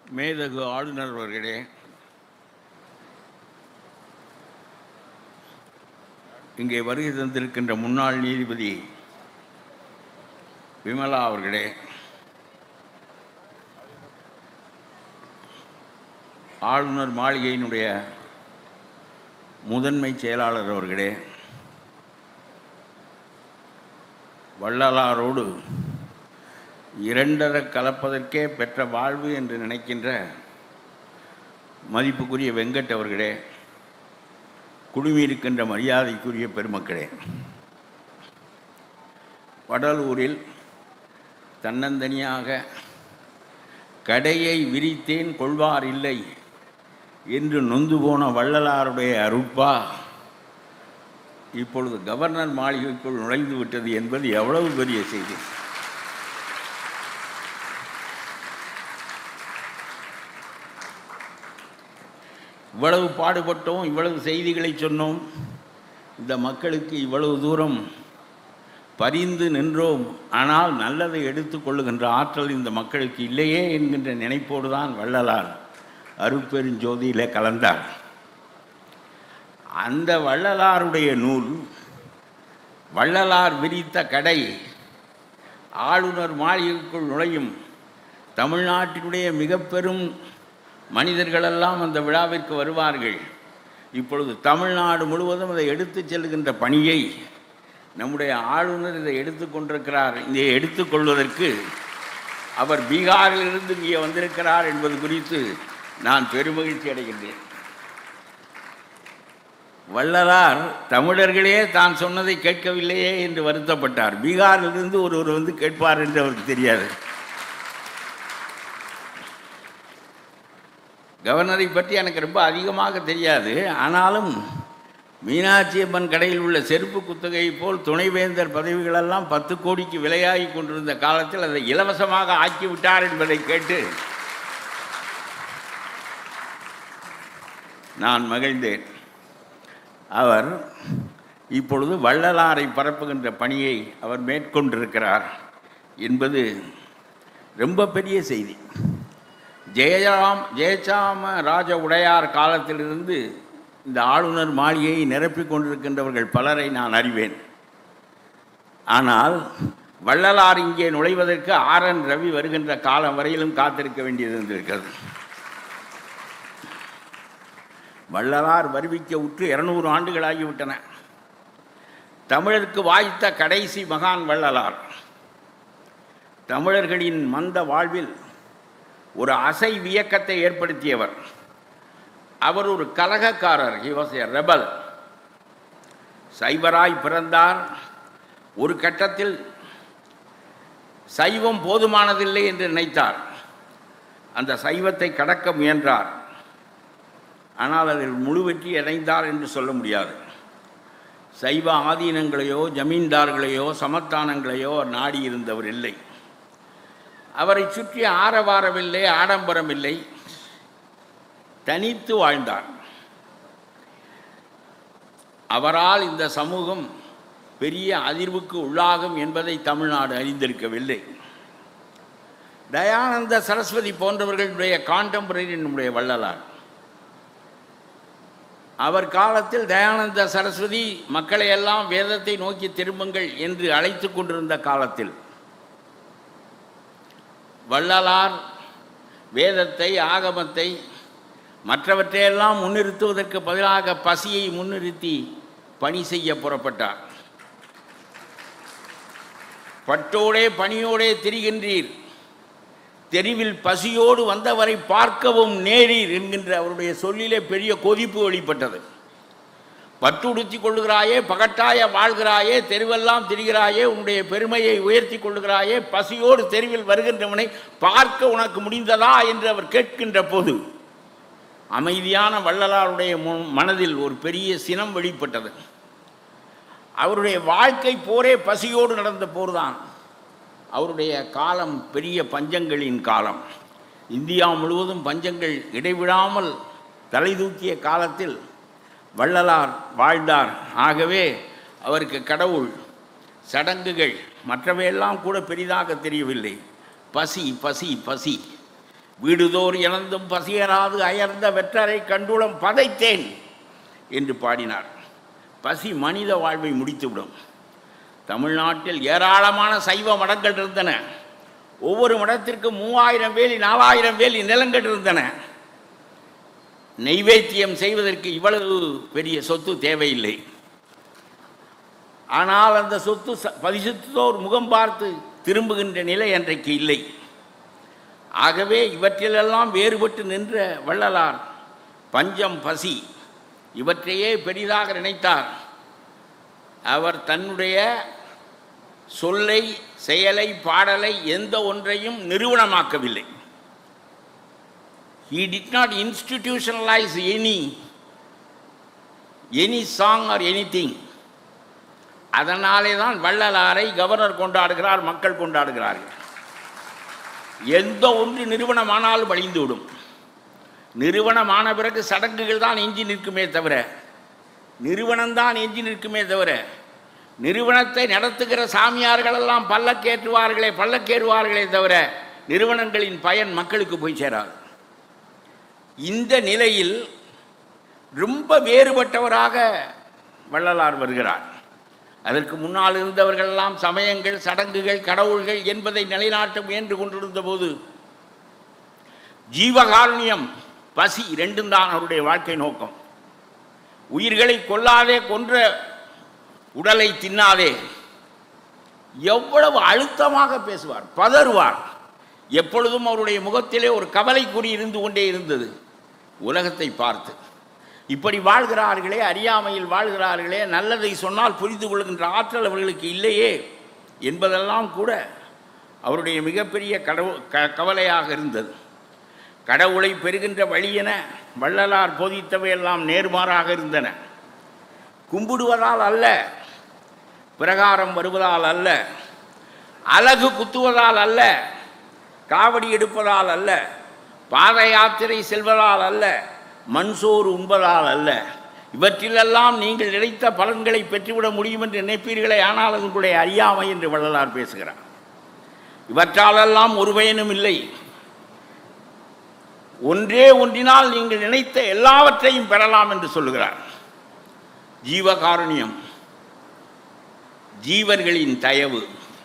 மேதகு ஆளுநர் அவர்களே இங்கே வருகை தந்திருக்கின்ற முன்னாள் நீதிபதி விமலா அவர்களே ஆளுநர் மாளிகையினுடைய முதன்மை செயலாளர் அவர்களே வள்ளலாரோடு இரண்டர கலப்பதற்கே பெற்ற வாழ்வு என்று நினைக்கின்ற மதிப்புக்குரிய வெங்கட் அவர்களே குழுமியிருக்கின்ற மரியாதைக்குரிய பெருமக்களே வடலூரில் தன்னந்தனியாக கடையை விரித்தேன் கொள்வார் இல்லை என்று நொந்து போன வள்ளலாருடைய அருட்பா இப்பொழுது கவர்னர் மாளிகைக்குள் நுழைந்து விட்டது என்பது எவ்வளவு பெரிய செய்தி இவ்வளவு பாடுபட்டோம் இவ்வளவு செய்திகளை சொன்னோம் இந்த மக்களுக்கு இவ்வளவு தூரம் பரிந்து நின்றோம் ஆனால் நல்லதை எடுத்துக்கொள்ளுகின்ற ஆற்றல் இந்த மக்களுக்கு இல்லையே என்கின்ற நினைப்போடு தான் வள்ளலார் அருட்பெருஞ்சோதியிலே கலந்தார் அந்த வள்ளலாருடைய நூல் வள்ளலார் விரித்த கடை ஆளுநர் மாளிகைக்குள் நுழையும் தமிழ்நாட்டினுடைய மிக பெரும் மனிதர்களெல்லாம் அந்த விழாவிற்கு வருவார்கள் இப்பொழுது தமிழ்நாடு முழுவதும் அதை எடுத்துச் செல்கின்ற பணியை நம்முடைய ஆளுநர் இதை எடுத்துக்கொண்டிருக்கிறார் இதை எடுத்துக்கொள்வதற்கு அவர் பீகாரிலிருந்து இங்கே வந்திருக்கிறார் என்பது குறித்து நான் பெருமகிழ்ச்சி அடைகின்றேன் வள்ளலார் தமிழர்களே தான் சொன்னதை கேட்கவில்லையே என்று வருத்தப்பட்டார் பீகாரிலிருந்து ஒருவர் வந்து கேட்பார் என்று அவருக்கு தெரியாது கவர்னரை பற்றி எனக்கு ரொம்ப அதிகமாக தெரியாது ஆனாலும் மீனாட்சி அம்மன் கடையில் உள்ள செருப்பு குத்தகை போல் துணைவேந்தர் பதவிகளெல்லாம் பத்து கோடிக்கு விலையாகி கொண்டிருந்த காலத்தில் அதை இலவசமாக ஆக்கிவிட்டார் என்பதை கேட்டு நான் மகிழ்ந்தேன் அவர் இப்பொழுது வள்ளலாரை பரப்புகின்ற பணியை அவர் மேற்கொண்டிருக்கிறார் என்பது ரொம்ப பெரிய செய்தி ஜெயராம் ஜெயசாம ராஜ உடையார் காலத்திலிருந்து இந்த ஆளுநர் மாளிகையை நிரப்பிக் கொண்டிருக்கின்றவர்கள் பலரை நான் அறிவேன் ஆனால் வள்ளலார் இங்கே நுழைவதற்கு ஆர் என் ரவி வருகின்ற காலம் வரையிலும் காத்திருக்க வேண்டியது இருந்திருக்கிறது வள்ளலார் வருவிக்க உற்று இருநூறு ஆண்டுகளாகிவிட்டன தமிழருக்கு வாய்த்த கடைசி மகான் வள்ளலார் தமிழர்களின் மந்த வாழ்வில் ஒரு அசை வியக்கத்தை ஏற்படுத்தியவர் அவர் ஒரு கலகக்காரர் ஹி வாஸ் எ ரெபல் சைவராய் பிறந்தார் ஒரு கட்டத்தில் சைவம் போதுமானதில்லை என்று நினைத்தார் அந்த சைவத்தை கடக்க முயன்றார் ஆனால் அதில் முழு வெற்றி அடைந்தார் என்று சொல்ல முடியாது சைவ ஆதீனங்களையோ ஜமீன்தார்களையோ சமத்தானங்களையோ நாடி இருந்தவர் இல்லை அவரை சுற்றி ஆரவாரமில்லை ஆடம்பரம் இல்லை தனித்து வாழ்ந்தார் அவரால் இந்த சமூகம் பெரிய அதிர்வுக்கு உள்ளாகும் என்பதை தமிழ்நாடு அறிந்திருக்கவில்லை தயானந்த சரஸ்வதி போன்றவர்களுடைய காண்டம்பரரி நம்முடைய வள்ளலார் அவர் காலத்தில் தயானந்த சரஸ்வதி மக்களை எல்லாம் வேதத்தை நோக்கி திரும்புங்கள் என்று அழைத்து கொண்டிருந்த காலத்தில் வள்ளலார் வேதத்தை ஆகமத்தை மற்றவற்றையெல்லாம் முன்னிறுத்துவதற்கு பதிலாக பசியை முன்னிறுத்தி பணி செய்ய புறப்பட்டார் பட்டோடே பணியோடே திரிகின்றீர் தெருவில் பசியோடு வந்தவரை பார்க்கவும் நேரீர் என்கின்ற அவருடைய சொல்லிலே பெரிய கொதிப்பு வெளிப்பட்டது பட்டுடுத்தி கொள்ளுகிறாயே பகட்டாய வாழ்கிறாயே தெருவெல்லாம் திரிகிறாயே உன்னுடைய பெருமையை உயர்த்தி கொள்ளுகிறாயே பசியோடு தெருவில் வருகின்றவனை பார்க்க உனக்கு முடிந்ததா என்று அவர் கேட்கின்ற போது அமைதியான வள்ளலாருடைய மு- மனதில் ஒரு பெரிய சினம் வெளிப்பட்டது அவருடைய வாழ்க்கை போரே பசியோடு நடந்த போர்தான் அவருடைய காலம் பெரிய பஞ்சங்களின் காலம் இந்தியா முழுவதும் பஞ்சங்கள் இடைவிடாமல் தலை தூக்கிய காலத்தில் வள்ளலார் வாழ்ந்தார் ஆகவே அவருக்கு கடவுள் சடங்குகள் மற்றவையெல்லாம் கூட பெரிதாக தெரியவில்லை பசி பசி பசி வீடுதோர் இழந்தும் பசியராது அயர்ந்த வெற்றரை கண்டுளம் பதைத்தேன் என்று பாடினார் பசி மனித வாழ்வை முடித்துவிடும் தமிழ்நாட்டில் ஏராளமான சைவ மடங்கள் இருந்தன ஒவ்வொரு மடத்திற்கும் மூவாயிரம் வேலி நாலாயிரம் வேலி நிலங்கள் இருந்தன நெய்வேத்தியம் செய்வதற்கு இவ்வளவு பெரிய சொத்து தேவையில்லை ஆனால் அந்த சொத்து ச- பரிசுத்தோர் முகம் பார்த்து திரும்புகின்ற நிலை அன்றைக்கு இல்லை ஆகவே இவற்றிலெல்லாம் வேறுபட்டு நின்ற வள்ளலார் பஞ்சம் பசி இவற்றையே பெரிதாக நினைத்தார் அவர் தன்னுடைய சொல்லை செயலை பாடலை எந்த ஒன்றையும் நிறுவனமாக்கவில்லை he did not institutionalize any any song or anything அதனாலே தான் வள்ளலாரை கவர்னர் கொண்டாடுகிறார் மக்கள் கொண்டாடுகிறார்கள் எந்த ஒன்று நிறுவனமானாலும் அழிந்துவிடும் நிறுவனமான பிறகு சடங்குகள் தான் எஞ்சி நிற்குமே தவிர நிறுவனம்தான் எஞ்சி நிற்குமே தவிர நிறுவனத்தை நடத்துகிற சாமியார்களெல்லாம் பல்லக்கேற்றுவார்களே பல்லக்கேறுவார்களே தவிர நிறுவனங்களின் பயன் மக்களுக்கு போய் சேராது இந்த நிலையில் ரொம்ப வேறுபட்டவராக வள்ளலார் வருகிறார் அதற்கு முன்னால் இருந்தவர்களெல்லாம் சமயங்கள் சடங்குகள் கடவுள்கள் என்பதை நிலைநாட்ட முயன்று கொண்டிருந்த போது ஜீவகாருண்யம் பசி ரெண்டும் தான் அவருடைய வாழ்க்கை நோக்கம் உயிர்களை கொல்லாதே கொன்ற உடலை தின்னாதே எவ்வளவு அழுத்தமாக பேசுவார் பதறுவார் எப்பொழுதும் அவருடைய முகத்திலே ஒரு கவலை குறி இருந்து கொண்டே இருந்தது உலகத்தை பார்த்து இப்படி வாழ்கிறார்களே அறியாமையில் வாழ்கிறார்களே நல்லதை சொன்னால் புரிந்து கொள்கின்ற ஆற்றல் அவர்களுக்கு இல்லையே என்பதெல்லாம் கூட அவருடைய மிகப்பெரிய கடவு க கவலையாக இருந்தது கடவுளை பெறுகின்ற வழியென வள்ளலார் போதித்தவையெல்லாம் நேர்மாறாக இருந்தன கும்பிடுவதால் அல்ல பிரகாரம் வருவதால் அல்ல அலகு குத்துவதால் அல்ல காவடி எடுப்பதால் அல்ல பாத யாத்திரை செல்வதால் அல்ல மண்சோறு உண்பதால் அல்ல இவற்றிலெல்லாம் நீங்கள் நினைத்த பலன்களை பெற்றுவிட முடியும் என்று நினைப்பீர்களே ஆனால் அது உங்களுடைய அறியாமை என்று வள்ளலார் பேசுகிறார் இவற்றாலெல்லாம் ஒரு பயனும் இல்லை ஒன்றே ஒன்றினால் நீங்கள் நினைத்த எல்லாவற்றையும் பெறலாம் என்று சொல்லுகிறார் ஜீவகாருண்யம் ஜீவர்களின் தயவு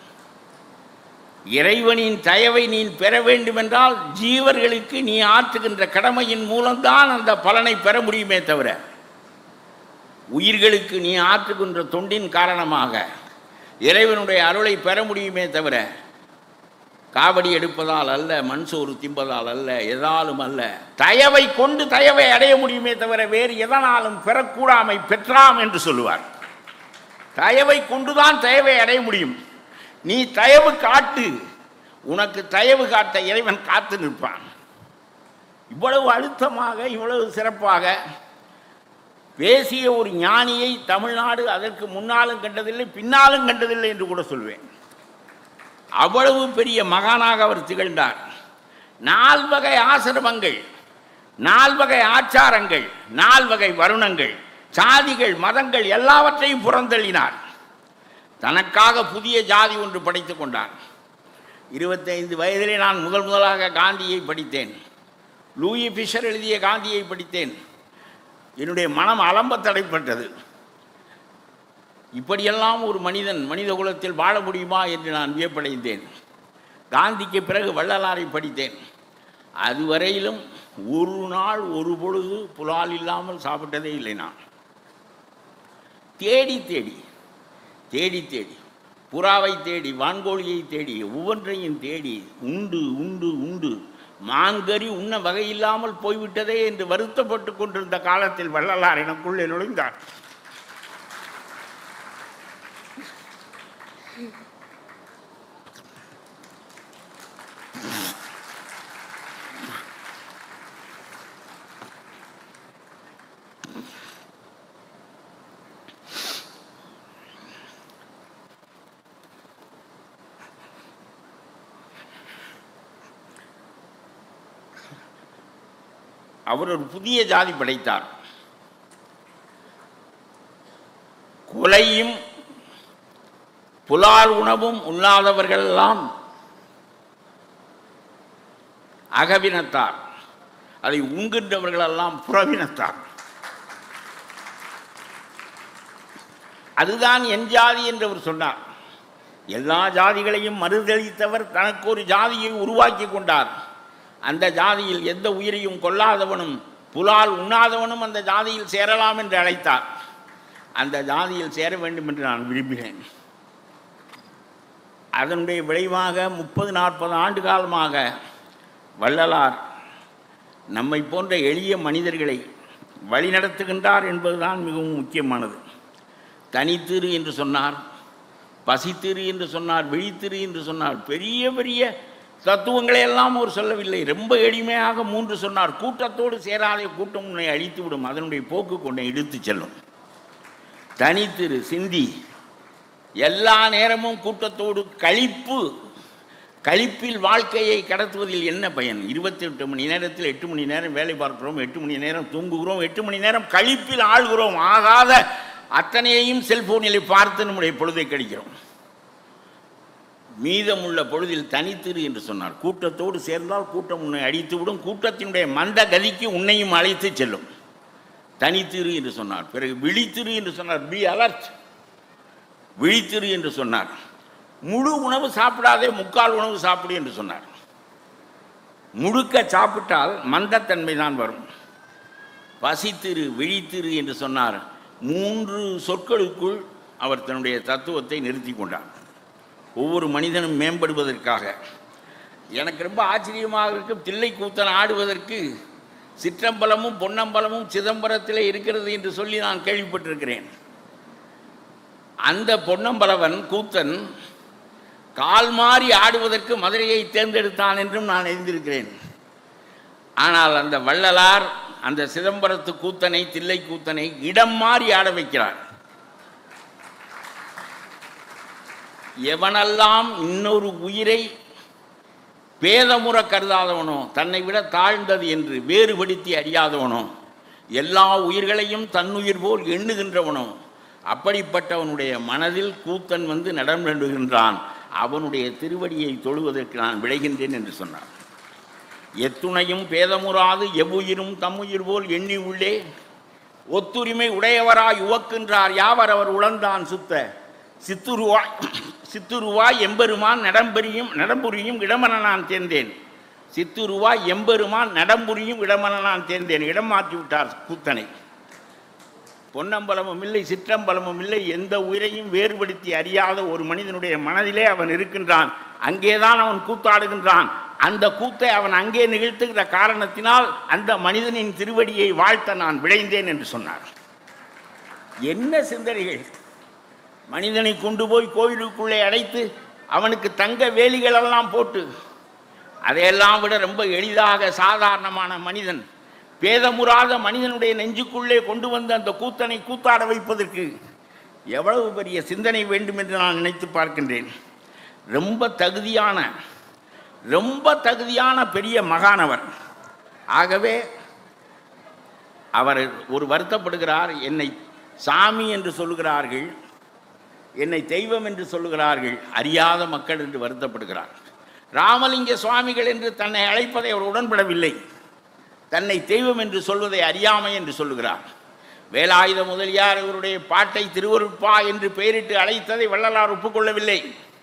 இறைவனின் தயவை நீ பெற வேண்டுமென்றால் ஜீவர்களுக்கு நீ ஆற்றுகின்ற கடமையின் மூலம்தான் அந்த பலனை பெற முடியுமே தவிர உயிர்களுக்கு நீ ஆற்றுகின்ற தொண்டின் காரணமாக இறைவனுடைய அருளை பெற முடியுமே தவிர காவடி எடுப்பதால் அல்ல மண்சோறு திம்பதால் அல்ல எதாலும் அல்ல தயவை கொண்டு தயவை அடைய முடியுமே தவிர வேறு எதனாலும் பெறக்கூடாமை பெற்றாம் என்று சொல்லுவார் தயவை கொண்டுதான் தயவை அடைய முடியும் நீ தயவு காட்டு உனக்கு தயவு காட்ட இறைவன் காத்து நிற்பான் இவ்வளவு அழுத்தமாக இவ்வளவு சிறப்பாக பேசிய ஒரு ஞானியை தமிழ்நாடு அதற்கு முன்னாலும் கண்டதில்லை பின்னாலும் கண்டதில்லை என்று கூட சொல்வேன் அவ்வளவு பெரிய மகானாக அவர் திகழ்ந்தார் நால்வகை ஆசிரமங்கள் நால்வகை ஆச்சாரங்கள் நால்வகை வருணங்கள் சாதிகள் மதங்கள் எல்லாவற்றையும் புறந்தள்ளினார் தனக்காக புதிய ஜாதி ஒன்று படைத்துக் கொண்டார் இருபத்தைந்து வயதிலே நான் முதல் முதலாக காந்தியை படித்தேன் லூயி ஃபிஷர் எழுதிய காந்தியை படித்தேன் என்னுடைய மனம் அலம்ப தடைப்பட்டது இப்படியெல்லாம் ஒரு மனிதன் மனித குலத்தில் வாழ முடியுமா என்று நான் வியப்படைந்தேன் காந்திக்கு பிறகு வள்ளலாரை படித்தேன் அதுவரையிலும் ஒரு நாள் ஒரு பொழுது புலால் இல்லாமல் சாப்பிட்டதே இல்லை நான் தேடி தேடி தேடி தேடி புறாவை தேடி வான்கோழியை தேடி ஒவ்வொன்றையும் தேடி உண்டு உண்டு உண்டு மான்கறி உண்ண வகையில்லாமல் போய்விட்டதே என்று வருத்தப்பட்டு கொண்டிருந்த காலத்தில் வள்ளலார் எனக்குள்ளே நுழைந்தார் அவர் ஒரு புதிய ஜாதி படைத்தார் கொலையும் புலால் உணவும் உண்ணாதவர்களெல்லாம் அகவினத்தார் அதை உண்கின்றவர்களெல்லாம் புறவினத்தார் அதுதான் என் ஜாதி என்று அவர் சொன்னார் எல்லா ஜாதிகளையும் மறுதளித்தவர் தனக்கு ஒரு ஜாதியை உருவாக்கி கொண்டார் அந்த ஜாதியில் எந்த உயிரையும் கொல்லாதவனும் புலால் உண்ணாதவனும் அந்த ஜாதியில் சேரலாம் என்று அழைத்தார் அந்த ஜாதியில் சேர வேண்டும் என்று நான் விரும்பினேன் அதனுடைய விளைவாக முப்பது நாற்பது ஆண்டு காலமாக வள்ளலார் நம்மை போன்ற எளிய மனிதர்களை வழிநடத்துகின்றார் என்பதுதான் மிகவும் முக்கியமானது தனித்திரு என்று சொன்னார் பசித்திரு என்று சொன்னார் விழித்திரு என்று சொன்னார் பெரிய பெரிய தத்துவங்களை எல்லாம் அவர் சொல்லவில்லை ரொம்ப எளிமையாக மூன்று சொன்னார் கூட்டத்தோடு சேராதே கூட்டம் உன்னை அழித்து விடும் அதனுடைய போக்கு கொண்டை இழுத்துச் செல்லும் தனித்திரு சிந்தி எல்லா நேரமும் கூட்டத்தோடு கழிப்பு கழிப்பில் வாழ்க்கையை கடத்துவதில் என்ன பயன் இருபத்தி எட்டு மணி நேரத்தில் எட்டு மணி நேரம் வேலை பார்க்கிறோம் எட்டு மணி நேரம் தூங்குகிறோம் எட்டு மணி நேரம் கழிப்பில் ஆள்கிறோம் ஆகாத அத்தனையையும் செல்போனில் பார்த்து நம்முடைய பொழுதை கழிக்கிறோம் மீதமுள்ள பொழுதில் தனித்திரு என்று சொன்னார் கூட்டத்தோடு சேர்ந்தால் கூட்டம் உன்னை அடித்துவிடும் கூட்டத்தினுடைய மந்த கதிக்கு உன்னையும் அழைத்து செல்லும் தனித்திரு என்று சொன்னார் பிறகு விழித்திரு என்று சொன்னார் பி அலர்ட் விழித்திரு என்று சொன்னார் முழு உணவு சாப்பிடாதே முக்கால் உணவு சாப்பிடு என்று சொன்னார் முழுக்க சாப்பிட்டால் மந்தத்தன்மை தான் வரும் பசித்திரு விழித்திரு என்று சொன்னார் மூன்று சொற்களுக்குள் அவர் தன்னுடைய தத்துவத்தை நிறுத்தி கொண்டார் ஒவ்வொரு மனிதனும் மேம்படுவதற்காக எனக்கு ரொம்ப ஆச்சரியமாக இருக்கும் தில்லை கூத்தன் ஆடுவதற்கு சிற்றம்பலமும் பொன்னம்பலமும் சிதம்பரத்திலே இருக்கிறது என்று சொல்லி நான் கேள்விப்பட்டிருக்கிறேன் அந்த பொன்னம்பலவன் கூத்தன் கால் மாறி ஆடுவதற்கு மதுரையை தேர்ந்தெடுத்தான் என்றும் நான் அறிந்திருக்கிறேன் ஆனால் அந்த வள்ளலார் அந்த சிதம்பரத்து கூத்தனை தில்லை கூத்தனை இடம் மாறி ஆட வைக்கிறார் எவனெல்லாம் இன்னொரு உயிரை பேதமுற கருதாதவனோ தன்னை விட தாழ்ந்தது என்று வேறுபடுத்தி அறியாதவனோ எல்லா உயிர்களையும் தன்னுயிர் போல் எண்ணுகின்றவனோ அப்படிப்பட்டவனுடைய மனதில் கூத்தன் வந்து நடந்துகின்றான் அவனுடைய திருவடியை தொழுவதற்கு நான் விளைகின்றேன் என்று சொன்னார் எத்துணையும் பேதமுறாது எவ்வுயிரும் தம்முயிர் போல் எண்ணி உள்ளே ஒத்துரிமை உடையவராய் உவக்கின்றார் யாவர் அவர் உழந்தான் சுத்த சித்துருவாய் சித்துருவாய் எம்பெருமான் நடம்பெரியும் நடம்புரியும் இடமென நான் தேர்ந்தேன் சித்துருவாய் எம்பெருமான் நடம்புரியும் இடமென நான் தேர்ந்தேன் இடம் மாற்றி விட்டார் கூத்தனை பொன்னம்பலமும் இல்லை சிற்றம்பலமும் இல்லை எந்த உயிரையும் வேறுபடுத்தி அறியாத ஒரு மனிதனுடைய மனதிலே அவன் இருக்கின்றான் அங்கேதான் அவன் கூத்தாடுகின்றான் அந்த கூத்தை அவன் அங்கே நிகழ்த்துகிற காரணத்தினால் அந்த மனிதனின் திருவடியை வாழ்த்த நான் விளைந்தேன் என்று சொன்னார் என்ன சிந்தனைகள் மனிதனை கொண்டு போய் கோயிலுக்குள்ளே அடைத்து அவனுக்கு தங்க வேலிகளெல்லாம் போட்டு அதையெல்லாம் விட ரொம்ப எளிதாக சாதாரணமான மனிதன் பேதமுறாத மனிதனுடைய நெஞ்சுக்குள்ளே கொண்டு வந்து அந்த கூத்தனை கூத்தாட வைப்பதற்கு எவ்வளவு பெரிய சிந்தனை வேண்டும் என்று நான் நினைத்து பார்க்கின்றேன் ரொம்ப தகுதியான ரொம்ப தகுதியான பெரிய மகானவர் ஆகவே அவர் ஒரு வருத்தப்படுகிறார் என்னை சாமி என்று சொல்லுகிறார்கள் என்னை தெய்வம் என்று சொல்லுகிறார்கள் அறியாத மக்கள் என்று வருத்தப்படுகிறார் ராமலிங்க சுவாமிகள் என்று தன்னை அழைப்பதை அவர் உடன்படவில்லை தன்னை தெய்வம் என்று சொல்வதை அறியாமை என்று சொல்லுகிறார் வேலாயுத முதலியார் இவருடைய பாட்டை திருவருட்பா என்று பெயரிட்டு அழைத்ததை வள்ளலார் ஒப்புக்கொள்ளவில்லை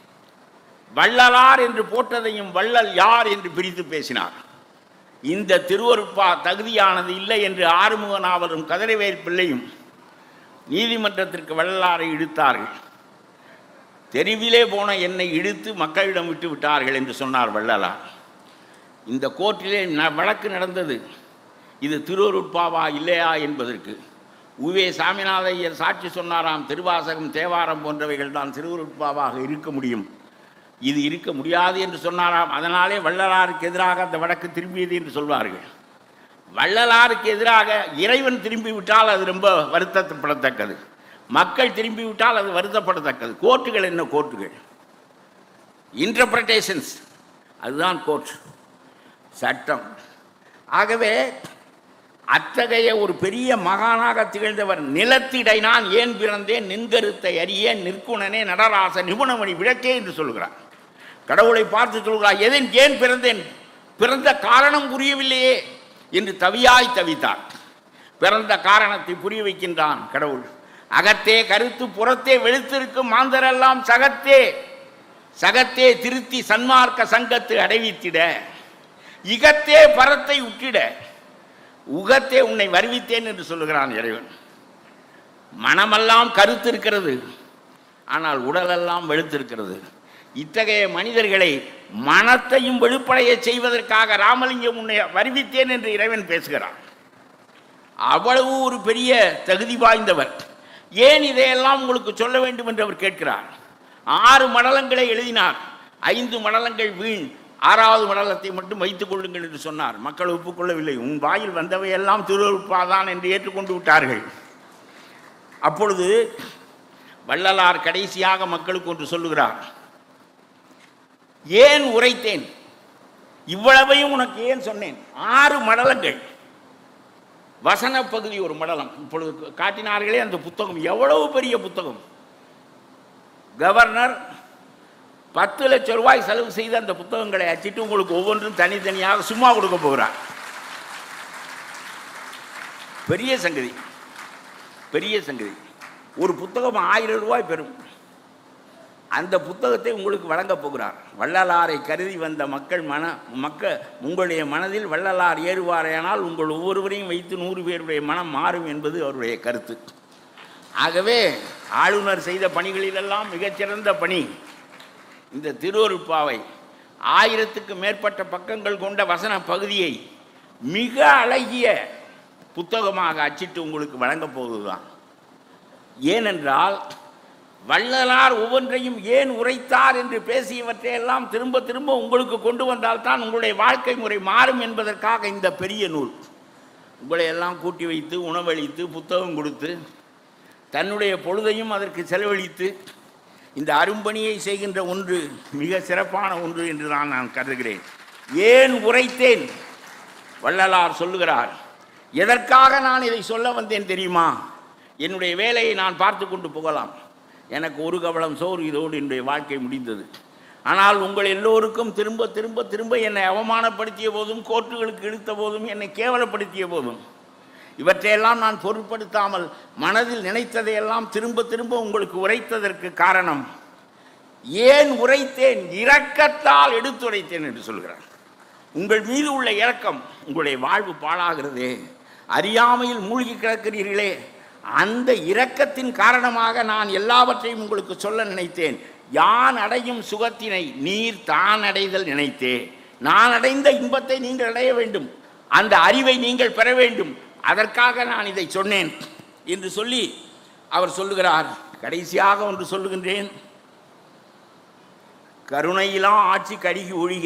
வள்ளலார் என்று போட்டதையும் வள்ளல் யார் என்று பிரித்து பேசினார் இந்த திருவருட்பா தகுதியானது இல்லை என்று ஆறுமுக நாவலும் கதிரவேல் பிள்ளையும் நீதிமன்றத்திற்கு வள்ளலாரை இழுத்தார்கள் தெருவிலே போன என்னை இழுத்து மக்களிடம் விட்டு விட்டார்கள் என்று சொன்னார் வள்ளலார் இந்த கோர்ட்டிலே ந- வழக்கு நடந்தது இது திருவருட்பாவா இல்லையா என்பதற்கு உவே சாமிநாத ஐயர் சாட்சி சொன்னாராம் திருவாசகம் தேவாரம் போன்றவைகள் தான் திருவருட்பாவாக இருக்க முடியும் இது இருக்க முடியாது என்று சொன்னாராம் அதனாலே வள்ளலாருக்கு எதிராக அந்த வழக்கு திரும்பியது என்று சொல்வார்கள் வள்ளலாருக்கு எதிராக இறைவன் திரும்பி விட்டால் அது ரொம்ப வருத்தப்படத்தக்கது மக்கள் திரும்பி விட்டால் அது வருத்தப்படத்தக்கது கோர்ட்டுகள் என்ன கோர்ட்டுகள் இன்டர்பிரட்டேஷன்ஸ் அதுதான் கோர்ட் சட்டம் ஆகவே அத்தகைய ஒரு பெரிய மகானாக திகழ்ந்தவர் நிலத்திடை நான் ஏன் பிறந்தேன் நின்கருத்தை அறிய நிற்குணனே நடராச நிபுணமணி விளக்கே என்று சொல்கிறார் கடவுளை பார்த்து சொல்கிறார் எதன் ஏன் பிறந்தேன் பிறந்த காரணம் புரியவில்லையே என்று தவியாய் தவித்தார் பிறந்த காரணத்தை புரிய வைக்கின்றான் கடவுள் அகத்தே கருத்து புறத்தே வெளுத்திருக்கும் மாந்தரெல்லாம் சகத்தே சகத்தே திருத்தி சன்மார்க்க சங்கத்து அடைவித்திட இகத்தே பரத்தை உற்றிட உகத்தே உன்னை வருவித்தேன் என்று சொல்லுகிறான் இறைவன் மனமெல்லாம் கருத்து இருக்கிறது ஆனால் உடலெல்லாம் வெளுத்திருக்கிறது இத்தகைய மனிதர்களை மனத்தையும் வெளுப்படைய செய்வதற்காக ராமலிங்கம் உன்னை வருவித்தேன் என்று இறைவன் பேசுகிறான் அவ்வளவு ஒரு பெரிய தகுதி வாய்ந்தவர் ஏன் இதையெல்லாம் உங்களுக்கு சொல்ல வேண்டும் என்று அவர் கேட்கிறார் ஆறு மடலங்களை எழுதினார் ஐந்து மடலங்கள் வீண் ஆறாவது மடலத்தை மட்டும் வைத்துக் கொள்ளுங்கள் என்று சொன்னார் மக்கள் ஒப்புக்கொள்ளவில்லை உன் வாயில் வந்தவையெல்லாம் திருவருப்பாதான் என்று ஏற்றுக்கொண்டு விட்டார்கள் அப்பொழுது வள்ளலார் கடைசியாக மக்களுக்கு ஒன்று சொல்லுகிறார் ஏன் உரைத்தேன் இவ்வளவையும் உனக்கு ஏன் சொன்னேன் ஆறு மடலங்கள் வசன பகுதி ஒரு மடலம் இப்பொழுது காட்டினார்களே அந்த புத்தகம் எவ்வளவு பெரிய புத்தகம் கவர்னர் பத்து லட்சம் ரூபாய் செலவு செய்து அந்த புத்தகங்களை அச்சிட்டு உங்களுக்கு ஒவ்வொன்றும் தனித்தனியாக சும்மா கொடுக்க போகிறார் பெரிய சங்கதி பெரிய சங்கதி ஒரு புத்தகம் ஆயிரம் ரூபாய் பெறும் அந்த புத்தகத்தை உங்களுக்கு வழங்கப் போகிறார் வள்ளலாரை கருதி வந்த மக்கள் மன மக்க உங்களுடைய மனதில் வள்ளலார் ஏறுவாரேயானால் உங்கள் ஒவ்வொருவரையும் வைத்து நூறு பேருடைய மனம் மாறும் என்பது அவருடைய கருத்து ஆகவே ஆளுநர் செய்த பணிகளிலெல்லாம் மிகச்சிறந்த பணி இந்த திருவருட்பாவை ஆயிரத்துக்கு மேற்பட்ட பக்கங்கள் கொண்ட வசன பகுதியை மிக அழகிய புத்தகமாக அச்சிட்டு உங்களுக்கு வழங்கப் போவதுதான் ஏனென்றால் வள்ளலார் ஒவ்வொன்றையும் ஏன் உரைத்தார் என்று பேசியவற்றையெல்லாம் திரும்ப திரும்ப உங்களுக்கு கொண்டு வந்தால்தான் உங்களுடைய வாழ்க்கை முறை மாறும் என்பதற்காக இந்த பெரிய நூல் உங்களை எல்லாம் கூட்டி வைத்து உணவளித்து புத்தகம் கொடுத்து தன்னுடைய பொழுதையும் அதற்கு செலவழித்து இந்த அரும்பணியை செய்கின்ற ஒன்று மிக சிறப்பான ஒன்று என்று தான் நான் கருதுகிறேன் ஏன் உரைத்தேன் வள்ளலார் சொல்லுகிறார் எதற்காக நான் இதை சொல்ல வந்தேன் தெரியுமா என்னுடைய வேலையை நான் பார்த்து கொண்டு போகலாம் எனக்கு ஒரு கவலம் சோறு இதோடு என்னுடைய வாழ்க்கை முடிந்தது ஆனால் உங்கள் எல்லோருக்கும் திரும்ப திரும்ப திரும்ப என்னை அவமானப்படுத்திய போதும் கோர்ட்டுகளுக்கு இழுத்த போதும் என்னை கேவலப்படுத்திய போதும் இவற்றையெல்லாம் நான் பொருட்படுத்தாமல் மனதில் நினைத்ததையெல்லாம் திரும்ப திரும்ப உங்களுக்கு உரைத்ததற்கு காரணம் ஏன் உரைத்தேன் இரக்கத்தால் எடுத்துரைத்தேன் என்று சொல்கிறார் உங்கள் மீது உள்ள இரக்கம் உங்களுடைய வாழ்வு பாழாகிறதே அறியாமையில் மூழ்கி கிடக்கிறீர்களே அந்த இரக்கத்தின் காரணமாக நான் எல்லாவற்றையும் உங்களுக்கு சொல்ல நினைத்தேன் யான் அடையும் சுகத்தினை நீர் தான் அடைதல் நினைத்தே நான் அடைந்த இன்பத்தை நீங்கள் அடைய வேண்டும் அந்த அறிவை நீங்கள் பெற வேண்டும் அதற்காக நான் இதை சொன்னேன் என்று சொல்லி அவர் சொல்லுகிறார் கடைசியாக ஒன்று சொல்லுகின்றேன் கருணையிலாம் ஆட்சி கருகி ஒழிக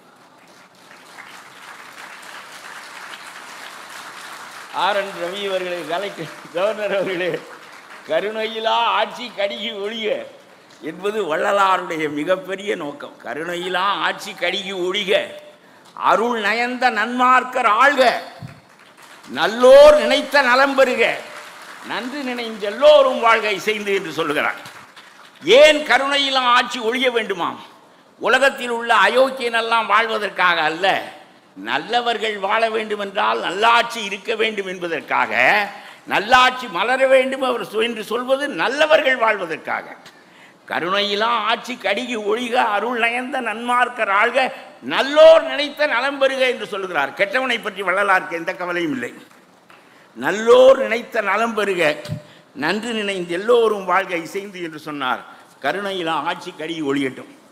ஆர் என் ரவி அவர்களே கலெக்டர் கவர்னர் அவர்களே கருணையிலா ஆட்சி கடிகி ஒழிக என்பது வள்ளலாருடைய மிகப்பெரிய நோக்கம் கருணையிலா ஆட்சி கடிகி ஒழிக அருள் நயந்த நன்மார்க்கர் ஆள்க நல்லோர் நினைத்த நலம் பெறுக நன்று நினைந்த எல்லோரும் வாழ்க இசைந்து என்று சொல்லுகிறார் ஏன் கருணையிலாம் ஆட்சி ஒழிய வேண்டுமாம் உலகத்தில் உள்ள அயோக்கியனெல்லாம் வாழ்வதற்காக அல்ல நல்லவர்கள் வாழ வேண்டும் என்றால் நல்லாட்சி இருக்க வேண்டும் என்பதற்காக நல்லாட்சி மலர வேண்டும் அவர் சொ- என்று சொல்வது நல்லவர்கள் வாழ்வதற்காக கருணையிலாம் ஆட்சி கடிகி ஒழிக அருள் நயந்த நன்மார்க்கர் ஆள்க நல்லோர் நினைத்த நலம் பெறுக என்று சொல்லுகிறார் கெட்டவனை பற்றி வள்ளலாருக்கு எந்த கவலையும் இல்லை நல்லோர் நினைத்த நலம் பெறுக நன்று நினைந்து எல்லோரும் வாழ்க இசைந்து என்று சொன்னார் கருணையிலாம் ஆட்சி கடிகி ஒழியட்டும்